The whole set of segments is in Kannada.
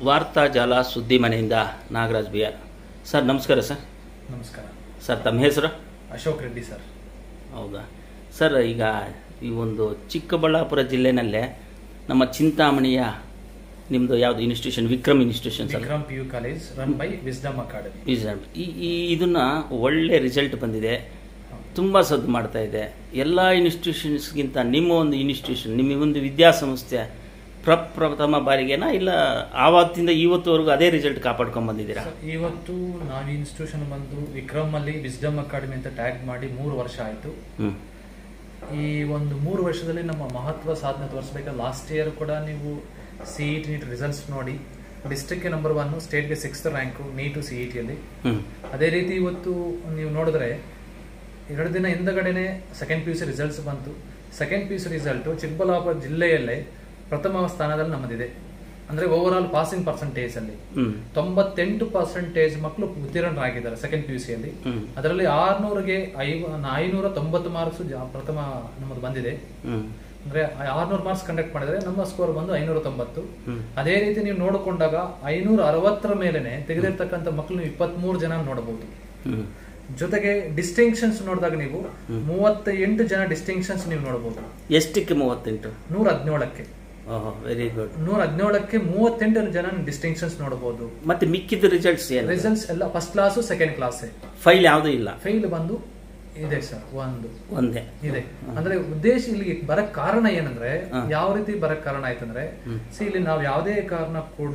ವಾರ್ತಾ ಜಾಲ ಸುದ್ದಿ ಮನೆಯಿಂದ ನಾಗರಾಜ್ ಬಿ ಆರ್ ಸರ್ ನಮಸ್ಕಾರ ಸರ್ ನಮಸ್ಕಾರ ಸರ್ ತಮ್ಮ ಹೆಸರು ಅಶೋಕ್ ರೆಡ್ಡಿ ಸರ್ ಹೌದಾ ಸರ್ ಈಗ ಈ ಒಂದು ಚಿಕ್ಕಬಳ್ಳಾಪುರ ಜಿಲ್ಲೆನಲ್ಲೇ ನಮ್ಮ ಚಿಂತಾಮಣಿಯ ನಿಮ್ಮದು ಯಾವುದು institution Vikram institution sir Vikram P U college run by Wisdom Academy ಈ ಈ ಇದನ್ನು ಒಳ್ಳೆ ರಿಸಲ್ಟ್ ಬಂದಿದೆ ತುಂಬ ಸದ್ದು ಮಾಡ್ತಾ ಇದೆ ಎಲ್ಲ ಇನ್ಸ್ಟಿಟ್ಯೂಷನ್ಸ್ಗಿಂತ ನಿಮ್ಮ ಒಂದು ಇನ್ಸ್ಟಿಟ್ಯೂಷನ್ ನಿಮ್ಮ ಒಂದು ವಿದ್ಯಾಸಂಸ್ಥೆ ಪ್ರಪ್ರಥಮ ಬಾರಿಗೆನಾ ಇಲ್ಲ ಆವತ್ತಿಂದ ಇವತ್ತುವರೆಗೂ ಅದೇ ರಿಸಲ್ಟ್ ಕಾಪಾಡ್ಕೊಂಡು ಬಂದಿದ್ದೀರಾ ಇವತ್ತು ನಾವು ಇನ್ಸ್ಟಿಟ್ಯೂಷನ್ ಬಂದು ವಿಕ್ರಮ್ ಅಲ್ಲಿ ವಿಸ್ಡಮ್ ಅಕಾಡೆಮಿ ಅಂತ ಟ್ಯಾಗ್ ಮಾಡಿ ಮೂರು ವರ್ಷ ಆಯಿತು ಹ್ಞೂ ಈ ಒಂದು ಮೂರು ವರ್ಷದಲ್ಲಿ ನಮ್ಮ ಮಹತ್ವ ಸಾಧನೆ ತೋರಿಸ್ಬೇಕಾದ್ರೆ ಲಾಸ್ಟ್ ಇಯರ್ ಕೂಡ ನೀವು C E T NEET results ನೋಡಿ ಡಿಸ್ಟ್ರಿಕ್ಟ್ಗೆ ನಂಬರ್ ಒನ್ ಸ್ಟೇಟ್ಗೆ sixth rank NEET C E ಟಿಯಲ್ಲಿ ಹ್ಞೂ ಅದೇ ರೀತಿ ಇವತ್ತು ನೀವು ನೋಡಿದ್ರೆ ಎರಡು ದಿನ ಹಿಂದಗಡೆನೆ second P U C results ಬಂತು second P U C result Chikkaballapura ಜಿಲ್ಲೆಯಲ್ಲೇ ಪ್ರಥಮ ಸ್ಥಾನದಲ್ಲಿ ನಮ್ಮದಿದೆ ಅಂದ್ರೆ ಓವರ್ ಆಲ್ ಪಾಸಿಂಗ್ ಪರ್ಸೆಂಟೇಜ್ ಅಲ್ಲಿ ಹ್ಞೂ ತೊಂಬತ್ತೆಂಟು ಪರ್ಸೆಂಟೇಜ್ ಮಕ್ಕಳು ಉತ್ತೀರ್ಣರಾಗಿದ್ದಾರೆ ಸೆಕೆಂಡ್ ಪಿ ಯು ಸಿಯಲ್ಲಿ ಹ್ಞೂ ಅದರಲ್ಲಿ ಆರ್ನೂರಿಗೆ ಐನೂರ ತೊಂಬತ್ತು ಮಾರ್ಕ್ಸ್ ಪ್ರಥಮ ನಮ್ಮದು ಬಂದಿದೆ ಹ್ಞೂ ಅಂದ್ರೆ ಆರ್ನೂರು ಮಾರ್ಕ್ಸ್ ಕಂಡಕ್ಟ್ ಮಾಡಿದ್ರೆ ನಮ್ಮ ಸ್ಕೋರ್ ಬಂದು ಐನೂರ ತೊಂಬತ್ತು ಹ್ಮ್. ಅದೇ ರೀತಿ ನೀವು ನೋಡಿಕೊಂಡಾಗ ಐನೂರ ಅರವತ್ತರ ಮೇಲೆನೆ ತೆಗೆದಿರ್ತಕ್ಕಂಥ ಮಕ್ಕಳು ನೀವು ಇಪ್ಪತ್ಮೂರು ಜನ ನೋಡಬಹುದು ಹ್ಞೂ ಜೊತೆಗೆ ಡಿಸ್ಟಿಂಕ್ಷನ್ಸ್ ನೋಡಿದಾಗ ನೀವು ಮೂವತ್ತ ಎಂಟು ಜನ ಡಿಸ್ಟಿಂಕ್ಷನ್ಸ್ ನೀವು ನೋಡಬಹುದು ಎಷ್ಟಕ್ಕೆ ಮೂವತ್ತೆಂಟು ನೂರ ಹದಿನೇಳಕ್ಕೆ ಓಹ್ ವೆರಿ ಗುಡ್ ನೂರ ಹದಿನೇಳಕ್ಕೆ ಮೂವತ್ತೆಂಟು ಜನ ಡಿಸ್ಟಿಂಕ್ಷನ್ಸ್ ನೋಡಬಹುದು ಮತ್ತೆ ಮಿಕ್ಕಿದ ರಿಸಲ್ಟ್ಸ್ ಏನು ರಿಸಲ್ಟ್ಸ್ ಎಲ್ಲ ಫಸ್ಟ್ ಕ್ಲಾಸು ಸೆಕೆಂಡ್ ಕ್ಲಾಸೇ ಫೈಲ್ ಯಾವುದೂ ಇಲ್ಲ ಫೇಲ್ ಬಂದು ಇದೆ ಸರ್ ಒಂದು ಒಂದೇ ಇದೆ ಅಂದ್ರೆ ಉದ್ದೇಶ ಇಲ್ಲಿಗೆ ಬರಕ್ ಕಾರಣ ಏನಂದ್ರೆ ಹಾ. ಯಾವ ರೀತಿ ಬರಕ್ ಕಾರಣ ಆಯ್ತಂದ್ರೆ ಹ್ಮ್. ಸಿ ಇಲ್ಲಿ ನಾವು ಯಾವುದೇ ಕಾರಣ ಕೂಡ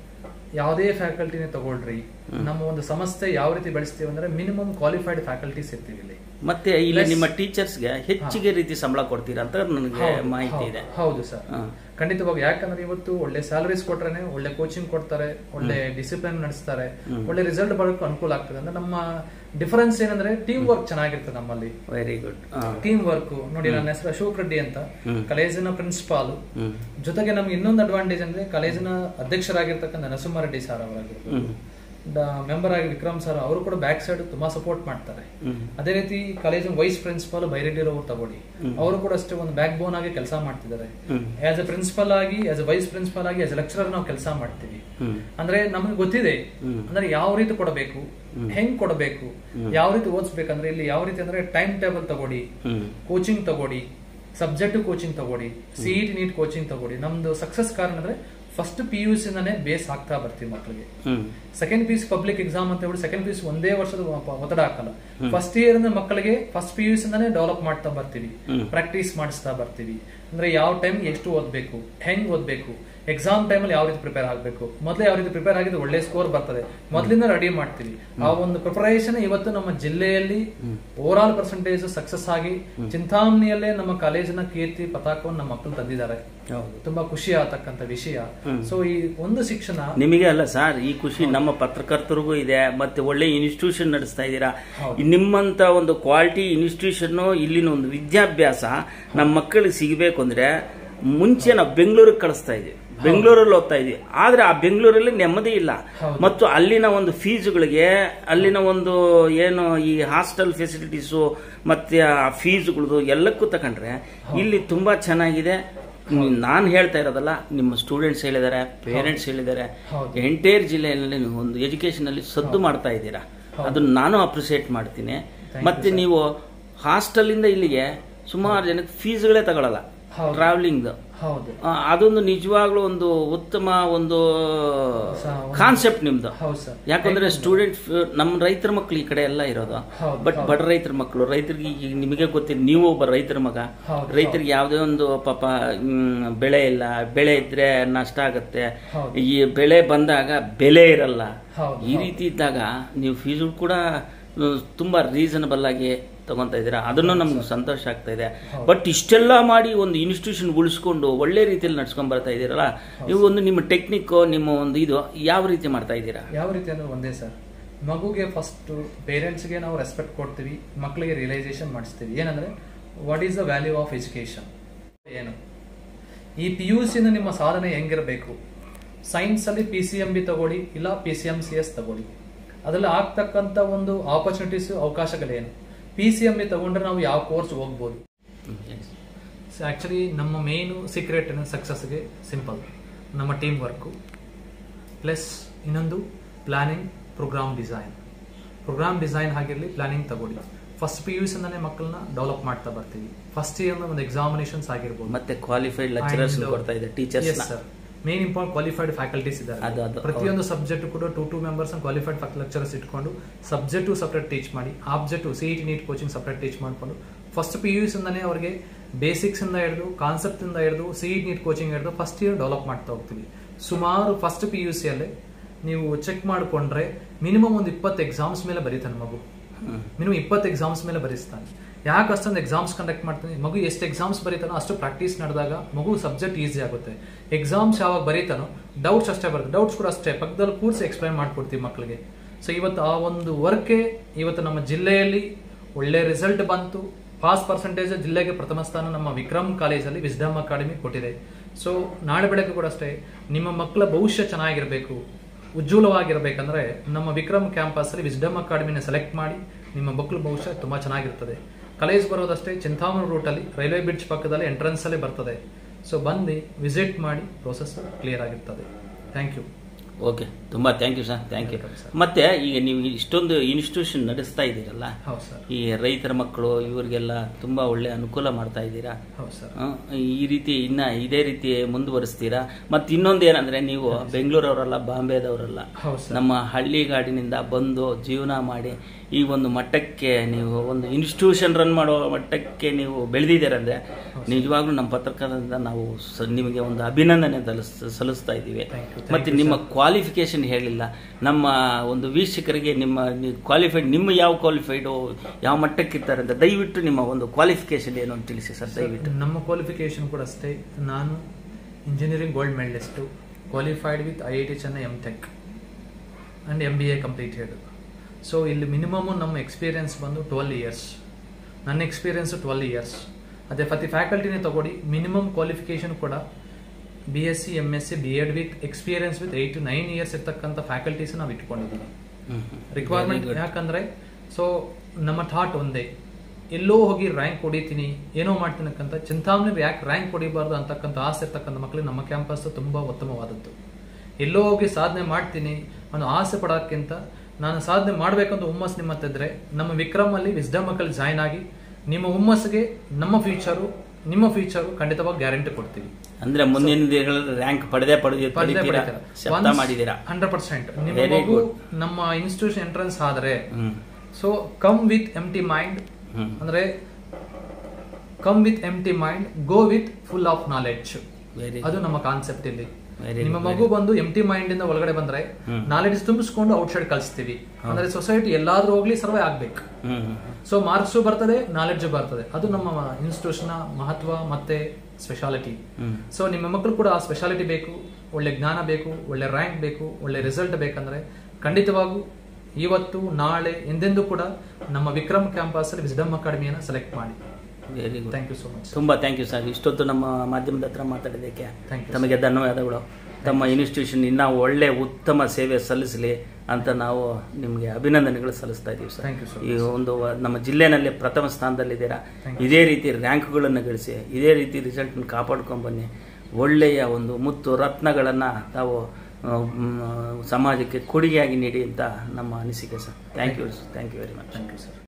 ಯಾವುದೇ ಫ್ಯಾಕಲ್ಟಿನೇ ತಗೊಳ್ರಿ ನಮ್ಮ ಒಂದು ಸಂಸ್ಥೆ ಯಾವ ರೀತಿ ಬೆಳೆಸ್ತೀವಿ ಅಂದ್ರೆ ಮಿನಿಮಮ್ ಕ್ವಾಲಿಫೈಡ್ ಫ್ಯಾಕಲ್ಟೀಸ್ ಇರ್ತೀವಿ ಇಲ್ಲಿ ಮತ್ತೆ ಇಲ್ಲಿ Plus- ನಿಮ್ಮ ಟೀಚರ್ಸ್ಗೆ ಹೆಚ್ಚಿಗೆ ರೀತಿ ಸಂಬಳ ಕೊಡ್ತೀರಾ ಅಂತ ನನಗೆ ಹೌದು, ಮಾಹಿತಿ ಹೌದು, ಇದೆ ಹೌದು ಸರ್ ಹಾ. ಖಂಡಿತವಾಗಿ ಯಾಕಂದ್ರೆ ಇವತ್ತು ಒಳ್ಳೆ ಸ್ಯಾಲರೀಸ್ ಕೊಟ್ರೇನೆ ಒಳ್ಳೆ ಕೋಚಿಂಗ್ ಕೊಡ್ತಾರೆ ಒಳ್ಳೆ ಡಿಸಿಪ್ಲಿನ್ ನಡೆಸ್ತಾರೆ ಒಳ್ಳೆ ರಿಸಲ್ಟ್ ಬರೋಕೆ ಅನುಕೂಲ ಆಗ್ತದೆ ಅಂದ್ರೆ ನಮ್ಮ ಡಿಫರೆನ್ಸ್ ಏನಂದ್ರೆ ಟೀಮ್ ವರ್ಕ್ ಚೆನ್ನಾಗಿರ್ತದೆ ನಮ್ಮಲ್ಲಿ ವೆರಿ ಗುಡ್ ಟೀಮ್ ವರ್ಕ್ ನೋಡಿ ನನ್ನ ಹೆಸರು ಅಶೋಕ್ ರೆಡ್ಡಿ ಅಂತ ಹ್ಮ್. ಕಾಲೇಜಿನ ಪ್ರಿನ್ಸಿಪಾಲ್ ಹ್ಮ್ ಜೊತೆಗೆ ನಮ್ಗೆ ಇನ್ನೊಂದು ಅಡ್ವಾಂಟೇಜ್ ಅಂದ್ರೆ ಕಾಲೇಜಿನ ಅಧ್ಯಕ್ಷರಾಗಿರ್ತಕ್ಕಂಥ ನರಸಿಂಹಾರೆಡ್ಡಿ ಸರ್ ಅವರಾಗಿ ಹ್ಮ್ ಮೆಂಬರ್ ಆಗಿ ವಿಕ್ರಮ್ ಸರ್ ಅವರು ಕೂಡ ಬ್ಯಾಕ್ ಸೈಡ್ ತುಂಬಾ ಸಪೋರ್ಟ್ ಮಾಡ್ತಾರೆ ಹ್ಮ್ ಅದೇ ರೀತಿ ಕಾಲೇಜಿನ ವೈಸ್ ಪ್ರಿನ್ಸಿಪಾಲ್ ಬೈರೆಡ್ಡಿ ಅವರು ತಗೊಳ್ಳಿ ಅವರು ಕೂಡ ಅಷ್ಟೇ ಒಂದು ಬ್ಯಾಕ್ ಬೋನ್ ಆಗಿ ಕೆಲಸ ಮಾಡ್ತಿದ್ದಾರೆ ಹ್ಮ್ ಆಸ್ ಎ ಪ್ರಿನ್ಸಿಪಲ್ ಆಗಿ ಆಸ್ ಎ ವೈಸ್ ಪ್ರಿನ್ಸಿಪಲ್ ಆಗಿ ಆಸ್ ಎ ಲೆಕ್ಚರರ್ ನಾವು ಕೆಲಸ ಮಾಡ್ತೀವಿ ಹ್ಮ್ ಅಂದ್ರೆ ನಮಗೆ ಗೊತ್ತಿದೆ ಹ್ಮ್. ಅಂದ್ರೆ ಯಾವ ರೀತಿ ಕೊಡಬೇಕು ಹೆಂಗ್ ಕೊಡಬೇಕು ಯಾವ ರೀತಿ ಓದಿಸ್ಬೇಕಂದ್ರೆ ಇಲ್ಲಿ ಯಾವ ರೀತಿ ಅಂದ್ರೆ ಟೈಮ್ ಟೇಬಲ್ ತಗೊಳ್ಳಿ ಹ್ಮ್ ಕೋಚಿಂಗ್ ತಗೊಳ್ಳಿ ಸಬ್ಜೆಕ್ಟ್ ಕೋಚಿಂಗ್ ತಗೊಳ್ಳಿ ಸಿಇಟಿ ನೀಟ್ ಕೋಚಿಂಗ್ ತಗೊಳ್ಳಿ ನಮ್ದು ಸಕ್ಸಸ್ ಕಾರಣ ಅಂದ್ರೆ ಫಸ್ಟ್ ಪಿ ಯು ಸಿನೇ ಬೇಸ್ ಆಗ್ತಾ ಬರ್ತೀವಿ ಮಕ್ಕಳಿಗೆ ಹ್ಮ್ ಸೆಕೆಂಡ್ ಪಿ ಪಬ್ಲಿಕ್ ಎಕ್ಸಾಮ್ ಅಂತ ಹೇಳಿ ಸೆಕೆಂಡ್ ಪಿ ಒಂದೇ ವರ್ಷದ ಒ- ಒತ್ತಡ ಹಾಕಲ್ಲ ಫಸ್ಟ್ ಇಯರ್ ಇಂದ ಮಕ್ಕಳಿಗೆ ಫಸ್ಟ್ ಪಿ ಯು ಡೆವಲಪ್ ಮಾಡ್ತಾ ಬರ್ತೀವಿ ಹ್ಮ್. ಪ್ರಾಕ್ಟೀಸ್ ಮಾಡಿಸ್ತಾ ಬರ್ತೀವಿ ಅಂದ್ರೆ ಯಾವ ಟೈಮ್ ಎಷ್ಟು ಓದ್ಬೇಕು ಹೆಂಗ್ ಓದ್ಬೇಕು ಎಕ್ಸಾಮ್ ಟೈಮಲ್ಲಿ ಯಾವ ರೀತಿ ಪ್ರಿಪೇರ್ ಆಗಬೇಕು ಮೊದಲೇ ಯಾವ ರೀತಿ ಪ್ರಿಪೇರ್ ಆಗಿದ್ದು ಒಳ್ಳೆ ಸ್ಕೋರ್ ಬರ್ತದೆ ಮೊದಲಿಂದ ರೆಡಿ ಮಾಡ್ತೀವಿ ಆ ಒಂದು ಪ್ರಿಪರೇಷನ್ ಇವತ್ತು ನಮ್ಮ ಜಿಲ್ಲೆಯಲ್ಲಿ ಓವರ್ ಆಲ್ ಪರ್ಸೆಂಟೇಜ್ ಸಕ್ಸಸ್ ಆಗಿ ಚಿಂತಾಮಣಿಯಲ್ಲೇ ನಮ್ಮ ಕಾಲೇಜಿನ ಕೀರ್ತಿ ಪತಾಕವನ್ನು ನಮ್ಮ ಮಕ್ಕಳು ತಂದಿದ್ದಾರೆ ಹೌದು ತುಂಬಾ ಖುಷಿ ಆಗತಕ್ಕಂತ ವಿಷಯ ಸೊ ಈ ಒಂದು ಶಿಕ್ಷಣ ನಿಮಗೆ ಅಲ್ಲ ಸರ್ ಈ ಖುಷಿ ನಮ್ಮ ಪತ್ರಕರ್ತರಿಗೂ ಇದೆ ಮತ್ತೆ ಒಳ್ಳೆ ಇನ್ಸ್ಟಿಟ್ಯೂಷನ್ ನಡೆಸ್ತಾ ಇದ್ದೀರಾ ಹೌದು. ನಿಮ್ಮಂತ ಒಂದು ಕ್ವಾಲಿಟಿ ಇನ್ಸ್ಟಿಟ್ಯೂಷನ್ ಇಲ್ಲಿನ ಒಂದು ವಿದ್ಯಾಭ್ಯಾಸ ನಮ್ಮ ಮಕ್ಕಳಿಗೆ ಸಿಗಬೇಕು ಅಂದ್ರೆ ಮುಂಚೆ ನಾವು ಬೆಂಗಳೂರಿಗೆ ಕಳಿಸ್ತಾ ಇದ್ವಿ ಬೆಂಗಳೂರಲ್ಲಿ ಓದ್ತಾ ಇದ್ವಿ ಆದ್ರೆ ಆ ಬೆಂಗಳೂರಲ್ಲಿ ನೆಮ್ಮದಿ ಇಲ್ಲ ಹೌದು. ಮತ್ತು ಅಲ್ಲಿನ ಒಂದು ಫೀಸ್ಗಳಿಗೆ ಅಲ್ಲಿನ ಒಂದು ಏನು ಈ ಹಾಸ್ಟೆಲ್ ಫೆಸಿಲಿಟೀಸು ಮತ್ತೆ ಆ ಫೀಸ್ಗಳದು ಎಲ್ಲಕ್ಕೂ ತಗೊಂಡ್ರೆ ಇಲ್ಲಿ ತುಂಬಾ ಚೆನ್ನಾಗಿದೆ ನಾನು ಹೇಳ್ತಾ ಇರೋದಲ್ಲ ನಿಮ್ಮ ಸ್ಟೂಡೆಂಟ್ಸ್ ಹೇಳಿದ್ದಾರೆ ಪೇರೆಂಟ್ಸ್ ಹೇಳಿದ್ದಾರೆ ಹೌದು. ಎಂಟೈರ್ ಜಿಲ್ಲೆಯಲ್ಲಿ ನೀವು ಒಂದು ಎಜುಕೇಶನ್ ಅಲ್ಲಿ ಸದ್ದು ಮಾಡ್ತಾ ಇದ್ದೀರಾ ಅದನ್ನ ನಾನು ಅಪ್ರಿಸಿಯೇಟ್ ಮಾಡ್ತೀನಿ Thank ಮತ್ತೆ ನೀವು ಹಾಸ್ಟೆಲ್ ಇಂದ ಇಲ್ಲಿಗೆ ಸುಮಾರು ಜನಕ್ಕೆ ಫೀಸ್ಗಳೇ ತಗೊಳಲ್ಲ ಹೌದು. ಟ್ರಾವೆಲಿಂಗ್ ಹೌದು ಅದೊಂದು ನಿಜವಾಗ್ಲೂ ಒಂದು ಉತ್ತಮ ಒಂದು ಸ- ಒಂದು- ಕಾನ್ಸೆಪ್ಟ್ ನಿಮ್ದು ಹೌದು ಸರ್ ಯಾಕಂದ್ರೆ ಸ್ಟೂಡೆಂಟ್ ನಮ್ಮ ರೈತರ ಮಕ್ಕಳು ಈ ಕಡೆ ಎಲ್ಲ ಇರೋದು ಹೌದು, ಬಟ್ ಹೌದು. ಬಡ ರೈತರ ಮಕ್ಕಳು ರೈತರಿಗೆ ಈಗ ನಿಮಗೆ ಗೊತ್ತಿಲ್ಲ ನೀವು ಒಬ್ಬ ರೈತರ ಮಗ ಹೌದು, ರೈತರಿಗೆ ಯಾವುದೇ ಒಂದು ಪಾಪ ಮ್, ಬೆಳೆ ಇಲ್ಲ ಬೆಳೆ ಇದ್ರೆ ನಷ್ಟ ಆಗುತ್ತೆ ಹೌದು. ಈ ಬೆಳೆ ಬಂದಾಗ ಬೆಲೆ ಇರಲ್ಲ ಹೌದು, ಈ ಹೌದು. ರೀತಿ ಇದ್ದಾಗ ನೀವು ಫೀಸು ಕೂಡ ಆ, ತುಂಬಾ ರೀಸನಬಲ್ ಆಗಿ ತಗೊಂತಾ ಇದ್ದೀರಾ ಅದನ್ನು ನಮ್ಗೆ ಸಂತೋಷ ಆಗ್ತಾ ಇದೆ ಹೌದು. ಬಟ್ ಇಷ್ಟೆಲ್ಲ ಮಾಡಿ ಒಂದು ಇನ್ಸ್ಟಿಟ್ಯೂಷನ್ ಉಳಿಸ್ಕೊಂಡು ಒಳ್ಳೆ ರೀತಿಯಲ್ಲಿ ನಡ್ಸ್ಕೊಂಡ್ ಬರ್ತಾ ಇದ್ದೀರಲ್ಲ ನೀವು ಒಂದು ನಿಮ್ಮ ಟೆಕ್ನಿಕ್ ನಿಮ್ಮ ಒಂದು ಇದು ಯಾವ ರೀತಿ ಮಾಡ್ತಾ ಇದ್ದೀರಾ ಯಾವ ರೀತಿ ಅಂದ್ರೆ ಒಂದೇ ಸರ್ ಮಗುಗೆ ಫಸ್ಟ್ ಪೇರೆಂಟ್ಸ್ಗೆ ನಾವು ರೆಸ್ಪೆಕ್ಟ್ ಕೊಡ್ತೀವಿ ಮಕ್ಕಳಿಗೆ ರಿಯಲೈಸೇಷನ್ ಮಾಡಿಸ್ತೀವಿ ಏನಂದ್ರೆ what is the value of education ಏನು ಈ ಪಿ ಯು ಸಿನ ನಿಮ್ಮ ಸಾಧನೆ ಹೆಂಗಿರಬೇಕು ಸೈನ್ಸ್ ಅಲ್ಲಿ ಪಿ ಸಿ ಎಂ ಬಿ ತಗೊಳ್ಳಿ ಇಲ್ಲ P C M C S ತಗೊಳ್ಳಿ ಅದರಲ್ಲಿ ಆಗ್ತಕ್ಕಂಥ ಒಂದು ಆಪರ್ಚುನಿಟೀಸ್ ಅವಕಾಶಗಳೇನು ಪಿ ಸಿ ಎಂ ಬಿ ತಗೊಂಡ್ರೆ ನಾವು ಯಾವ ಕೋರ್ಸ್ ಹೋಗ್ಬೋದು ಆಕ್ಚುಲಿ ನಮ್ಮ ಮೇನು ಸೀಕ್ರೆಟ್ ಸಕ್ಸಸ್ಗೆ ಸಿಂಪಲ್ ನಮ್ಮ ಟೀಮ್ ವರ್ಕು ಪ್ಲಸ್ ಇನ್ನೊಂದು planning program design program design ಆಗಿರಲಿ ಪ್ಲಾನಿಂಗ್ ತಗೊಳ್ಳಿ ಫಸ್ಟ್ ಪಿ ಯು ಸಿಂದನೇ ಮಕ್ಕಳನ್ನ ಡೆವಲಪ್ ಮಾಡ್ತಾ ಬರ್ತೀವಿ ಫಸ್ಟ್ ಇಯರ್ ಒಂದು ಎಕ್ಸಾಮಿನೇಷನ್ಸ್ ಆಗಿರ್ಬೋದು ಮತ್ತೆ ಕ್ವಾಲಿಫೈಡ್ ಲೆಕ್ಚರರ್ಸ್ ಕೊಡ್ತಾ ಇದೆ teachers main important qualified faculties ಅದು, ಇದ್ದಾರೆ ಅದು, ಪ್ರತಿಯೊಂದು ಸಬ್ಜೆಕ್ಟ್ ಕೂಡ two two members qualified lecturers ಇಟ್ಕೊಂಡು ಸಬ್ಜೆಕ್ಟು ಸಪ್ರೇಟ್ ಟೀಚ್ ಮಾಡಿ object C E T NEET coaching separate teach ಮಾಡ್ಕೊಂಡು ಫಸ್ಟ್ ಪಿ ಯು ಇಂದಾನೆ ಅವರಿಗೆ ಬೇಸಿಕ್ಸ್ ಇಂದ ಹಿಡಿದು ಕಾನ್ಸೆಪ್ಟ್ ಇಂದ ಹಿಡಿದು ಸಿ ಇ ನೀಟ್ ಕೋಚಿಂಗ್ ಹಿಡಿದು ಫಸ್ಟ್ ಇಯರ್ ಡೆವಲಪ್ ಮಾಡ್ತಾ ಹೋಗ್ತೀವಿ ಸುಮಾರು ಫಸ್ಟ್ ಪಿ ಯು ಸಿಯಲ್ಲೇ ನೀವು ಚೆಕ್ ಮಾಡಿಕೊಂಡ್ರೆ ಮಿನಿಮಮ್ ಒಂದು ಇಪ್ಪತ್ತು ಎಕ್ಸಾಮ್ಸ್ ಮೇಲೆ ಬರೀತಾನೆ ಮಗು ಮಿನಿಮಮ್ ಇಪ್ಪತ್ತು ಎಕ್ಸಾಮ್ಸ್ ಮೇಲೆ ಬರೆಸ್ತಾನೆ ಯಾಕೆ ಅಷ್ಟೊಂದು ಎಕ್ಸಾಮ್ಸ್ ಕಂಡಕ್ಟ್ ಮಾಡ್ತಾನೆ ಮಗು ಎಷ್ಟು ಎಕ್ಸಾಮ್ಸ್ ಬರೀತಾನೋ ಅಷ್ಟು ಪ್ರಾಕ್ಟೀಸ್ ನಡೆದಾಗ ಮಗು ಸಬ್ಜೆಕ್ಟ್ ಈಸಿ ಆಗುತ್ತೆ ಎಕ್ಸಾಮ್ಸ್ ಯಾವಾಗ ಬರೀತಾನೋ ಡೌಟ್ಸ್ ಅಷ್ಟೇ ಬರುತ್ತೆ ಡೌಟ್ಸ್ ಕೂಡ ಅಷ್ಟೇ ಪಕ್ಕದಲ್ಲಿ ಕೂರಿಸಿ ಎಕ್ಸ್ಪ್ಲೈನ್ ಮಾಡ್ಕೊಡ್ತೀವಿ ಮಕ್ಕಳಿಗೆ ಸೊ ಇವತ್ತು ಆ ಒಂದು ವರ್ಕೆ ಇವತ್ತು ನಮ್ಮ ಜಿಲ್ಲೆಯಲ್ಲಿ ಒಳ್ಳೆ ರಿಸಲ್ಟ್ ಬಂತು ಪಾಸ್ ಪರ್ಸೆಂಟೇಜ್ ಜಿಲ್ಲೆಗೆ ಪ್ರಥಮ ಸ್ಥಾನ ನಮ್ಮ ವಿಕ್ರಮ್ ಕಾಲೇಜಲ್ಲಿ ವಿಸ್ಡಮ್ ಅಕಾಡೆಮಿ ಕೊಟ್ಟಿದೆ ಸೊ ನಾಳೆ ಬೆಳಗ್ಗೆ ಕೂಡ ಅಷ್ಟೇ ನಿಮ್ಮ ಮಕ್ಕಳ ಭವಿಷ್ಯ ಚೆನ್ನಾಗಿರಬೇಕು ಉಜ್ವಲವಾಗಿರ್ಬೇಕಂದ್ರೆ ನಮ್ಮ ವಿಕ್ರಮ್ ಕ್ಯಾಂಪಸ್ ಅಲ್ಲಿ ವಿಸ್ಡಮ್ ಅಕಾಡೆಮಿನ ಸೆಲೆಕ್ಟ್ ಮಾಡಿ ನಿಮ್ಮ ಮಕ್ಕಳ ಭವಿಷ್ಯ ತುಂಬಾ ಚೆನ್ನಾಗಿರ್ತದೆ ಕಾಲೇಜ್ ಬರೋದಷ್ಟೇ ಚಿಂತಾಮಣಿ ರೂಟಲ್ಲಿ ರೈಲ್ವೆ ಬ್ರಿಡ್ಜ್ ಪಕ್ಕದಲ್ಲಿ ಎಂಟ್ರೆನ್ಸ್ ಅಲ್ಲೇ ಬರ್ತದೆ ಸೊ ಬಂದು ವಿಸಿಟ್ ಮಾಡಿ ಪ್ರೋಸೆಸ್ ಕ್ಲಿಯರ್ ಆಗಿರ್ತದೆ ಥ್ಯಾಂಕ್ ಯು ಓಕೆ ತುಂಬಾ thank you sir thank you Welcome, sir. ಮತ್ತೆ ಈಗ ನೀವು ಇಷ್ಟೊಂದು ಇನ್ಸ್ಟಿಟ್ಯೂಷನ್ ನಡೆಸ್ತಾ ಇದ್ದೀರಲ್ಲ ಹೌದು ಸರ್ ಈ ರೈತರ ಮಕ್ಕಳು ಇವರಿಗೆಲ್ಲ ತುಂಬಾ ಒಳ್ಳೆ ಅನುಕೂಲ ಮಾಡ್ತಾ ಇದ್ದೀರಾ ಹೌದು ಸರ್ ಆ, ಈ ರೀತಿ ಇನ್ನ ಇದೇ ರೀತಿ ಮುಂದುವರಿಸ್ತೀರಾ ಮತ್ತೆ ಇನ್ನೊಂದು ಏನಂದ್ರೆ ನೀವು ಬೆಂಗಳೂರವರಲ್ಲ ಬಾಂಬೆದವರಲ್ಲ ಹೌದು ಸರ್ ನಮ್ಮ ಹಳ್ಳಿಗಾಡಿನಿಂದ ಬಂದು ಜೀವನ ಮಾಡಿ ಈ ಒಂದು ಮಟ್ಟಕ್ಕೆ ನೀವು ಒಂದು ಇನ್ಸ್ಟಿಟ್ಯೂಷನ್ ರನ್ ಮಾಡೋ ಮಟ್ಟಕ್ಕೆ ನೀವು ಬೆಳೆದಿದ್ದೀರಂದ್ರೆ ನಿಜವಾಗ್ಲೂ ನಮ್ಮ ಪತ್ರಕರ್ತರಿಂದ ನಾವು ಸ- ನಿಮಗೆ ಒಂದು ಅಭಿನಂದನೆ ಸಲ್ಲಿಸ್ ಸಲ್ಲಿಸ್ತಾ ಇದ್ದೀವಿ Thank you, thank ಮತ್ತೆ you, ನಿಮ್ಮ sir. ಕ್ವಾಲಿಫಿಕೇಶನ್ ಹೇಳಿಲ್ಲ ನಮ್ಮ ಒಂದು ವೀಕ್ಷಕರಿಗೆ ನಿಮ್ಮ ಕ್ವಾಲಿಫೈಡ್ ನಿಮ್ಮ ಯಾವ ಕ್ವಾಲಿಫೈಡು ಯಾವ ಮಟ್ಟಕ್ಕೆ ಇರ್ತಾರೆ ಅಂತ ದಯವಿಟ್ಟು ನಿಮ್ಮ ಒಂದು ಕ್ವಾಲಿಫಿಕೇಶನ್ ಏನು ಅಂತ ತಿಳಿಸಿ ಸರ್ ದಯವಿಟ್ಟು ನಮ್ಮ ಕ್ವಾಲಿಫಿಕೇಶನ್ ಕೂಡ ಅಷ್ಟೇ ನಾನು engineering gold medalist qualified with I I T Chennai M Tech and M B A completed so ಇಲ್ಲಿ ಮಿನಿಮಮ್ ನಮ್ಮ ಎಕ್ಸ್ಪೀರಿಯನ್ಸ್ ಬಂದು ಟ್ವೆಲ್ ಇಯರ್ಸ್ ನನ್ನ ಎಕ್ಸ್ಪೀರಿಯನ್ಸ್ ಟ್ವೆಲ್ ಇಯರ್ಸ್ ಅದೇ ಪ್ರತಿ ಫ್ಯಾಕಲ್ಟಿನೇ ತಗೊಳ್ಳಿ ಮಿನಿಮಮ್ ಕ್ವಾಲಿಫಿಕೇಶನ್ ಕೂಡ B S C M S C B Ed with experience with eight to nine years ಇರ್ತಕ್ಕಂಥ ಫ್ಯಾಕಲ್ಟೀಸ್ ನಾವು ಇಟ್ಕೊಂಡಿದ್ದೀವಿ ರಿಕ್ವೈರ್ಮೆಂಟ್ ಯಾಕಂದ್ರೆ ಸೊ ನಮ್ಮ ಥಾಟ್ ಒಂದೇ ಎಲ್ಲೋ ಹೋಗಿ ರ್ಯಾಂಕ್ ಹೊಡಿತೀನಿ ಏನೋ ಮಾಡ್ತೀನಕ್ಕಂತ ಚಿಂತಾಮಣಿ ಯಾಕೆ ರ್ಯಾಂಕ್ ಹೊಡಿಬಾರ್ದು ಅಂತಕ್ಕಂಥ ಆಸೆ ಇರ್ತಕ್ಕಂಥ ಮಕ್ಕಳಿಗೆ ನಮ್ಮ ಕ್ಯಾಂಪಸ್ ತುಂಬಾ ಉತ್ತಮವಾದದ್ದು ಎಲ್ಲೋ ಹೋಗಿ ಸಾಧನೆ ಮಾಡ್ತೀನಿ ಅನ್ನೋ ಆಸೆ ಪಡೋಕ್ಕಿಂತ ನಾನು ಸಾಧನೆ ಮಾಡ್ಬೇಕಂತ ಹುಮ್ಮಸ್ ನಿಮ್ಮ ಹತ್ರ ಇದ್ರೆ ನಮ್ಮ ವಿಕ್ರಮ್ ಅಲ್ಲಿ ವಿಸ್ಡಮ್ ಮಕ್ಕಳು ಜಾಯ್ನ್ ಆಗಿ ನಿಮ್ಮ ಹುಮ್ಮಸ್ಸಿಗೆ ನಮ್ಮ ಫ್ಯೂಚರು ನಿಮ್ಮ ಫ್ಯೂಚರು ಖಂಡಿತವಾಗಿ ಗ್ಯಾರಂಟಿ ಕೊಡ್ತೀವಿ ಅಂದ್ರೆ ಮುಂದಿನ ದಿನಗಳಲ್ಲಿ ರ್ಯಾಂಕ್ ಪಡೆದೇ ಪಡೆದಿ ಪಡಿತೀರಾ ಶಬ್ದ ಮಾಡಿದ್ದೀರಾ ಹಂಡ್ರೆಡ್ ಪರ್ಸೆಂಟ್ ನಿಮ್ಮ Very ಮಗು good. ನಮ್ಮ ಇನ್ಸ್ಟಿಟ್ಯೂಷನ್ ಎಂಟ್ರೆನ್ಸ್ ಆದ್ರೆ ಹ್ಮ್ so come with empty mind ಹ್ಮ್ ಅಂದ್ರೆ come with empty mind go with full of knowledge very ಅದು ನಮ್ಮ ಕಾನ್ಸೆಪ್ಟ್ ಇಲ್ಲಿ Very ನಿಮ್ಮ good, ಮಗು ಬಂದು ಎಮ್ ಟಿ ಮೈಂಡ್ ಇಂದ ಒಳಗಡೆ ಬಂದ್ರೆ ಹ್ಮ್. ನಾಲೆಡ್ಜ್ ತುಂಬಿಸ್ಕೊಂಡು ಔಟ್ ಸೈಡ್ ಕಳಿಸ್ತೀವಿ ಅಂದ್ರೆ ಸೊಸೈಟಿ ಎಲ್ಲಾದ್ರೂ ಹೋಗ್ಲಿ ಸರ್ವೇ ಆಗ್ಬೇಕು ಹ್ಮ್ ಹ್ಮ್ ಸೊ ಮಾರ್ಕ್ಸ್ ಬರ್ತದೆ ನಾಲೆಡ್ಜ್ ಬರ್ತದೆ ಅದು ನಮ್ಮ ಇನ್ಸ್ಟಿಟ್ಯೂಷನ್ ಮಹತ್ವ ಮತ್ತೆ ಸ್ಪೆಷಾಲಿಟಿ ಹ್ಮ್ ಸೊ ನಿಮ್ಮ ಮಕ್ಕಳು ಕೂಡ ಆ ಸ್ಪೆಷಾಲಿಟಿ ಬೇಕು ಒಳ್ಳೆ ಜ್ಞಾನ ಬೇಕು ಒಳ್ಳೆ ರ್ಯಾಂಕ್ ಬೇಕು ಒಳ್ಳೆ ರಿಸಲ್ಟ್ ಬೇಕಂದ್ರೆ ಖಂಡಿತವಾಗೂ ಇವತ್ತು ನಾಳೆ ಎಂದೆಂದೂ ಕೂಡ ನಮ್ಮ ವಿಕ್ರಮ್ ಕ್ಯಾಂಪಸ್ ಅಲ್ಲಿ ವಿಸ್ಡಮ್ ಅಕಾಡೆಮಿಯನ್ನು ಸೆಲೆಕ್ಟ್ ಮಾಡಿ very good thank you so much ತುಂಬಾ ಥ್ಯಾಂಕ್ ಯು ಸರ್ ಇಷ್ಟೊತ್ತು ನಮ್ಮ ಮಾಧ್ಯಮದ ಹತ್ರ ಮಾತಾಡಿದ್ದಕ್ಕೆ Thank you, ತಮಗೆ ಧನ್ಯವಾದಗಳು ತಮ್ಮ ಇನ್ಸ್ಟಿಟ್ಯೂಷನ್ ಇನ್ನೂ ಒಳ್ಳೆ ಉತ್ತಮ ಸೇವೆ ಸಲ್ಲಿಸಲಿ ಅಂತ ನಾವು ನಿಮಗೆ ಅಭಿನಂದನೆಗಳು ಸಲ್ಲಿಸ್ತಾ ಇದ್ದೀವಿ ಸರ್ Thank you so ಈ ಒಂದು ನಮ್ಮ ಜಿಲ್ಲೆನಲ್ಲಿ ಪ್ರಥಮ ಸ್ಥಾನದಲ್ಲಿದ್ದೀರಾ Thank you. ಇದೇ ರೀತಿ ರ್ಯಾಂಕ್ಗಳನ್ನು ಗಳಿಸಿ ಇದೇ ರೀತಿ ರಿಸಲ್ಟ್ನ ಕಾಪಾಡ್ಕೊಂಡು ಬನ್ನಿ ಒಳ್ಳೆಯ ಒಂದು ಮುತ್ತು ರತ್ನಗಳನ್ನು ತಾವು ಆ, ಮ್, ಸಮಾಜಕ್ಕೆ ಕೊಡುಗೆಯಾಗಿ ನೀಡಿ ಅಂತ ನಮ್ಮ ಅನಿಸಿಕೆ sir thank you thank you very much thank you sir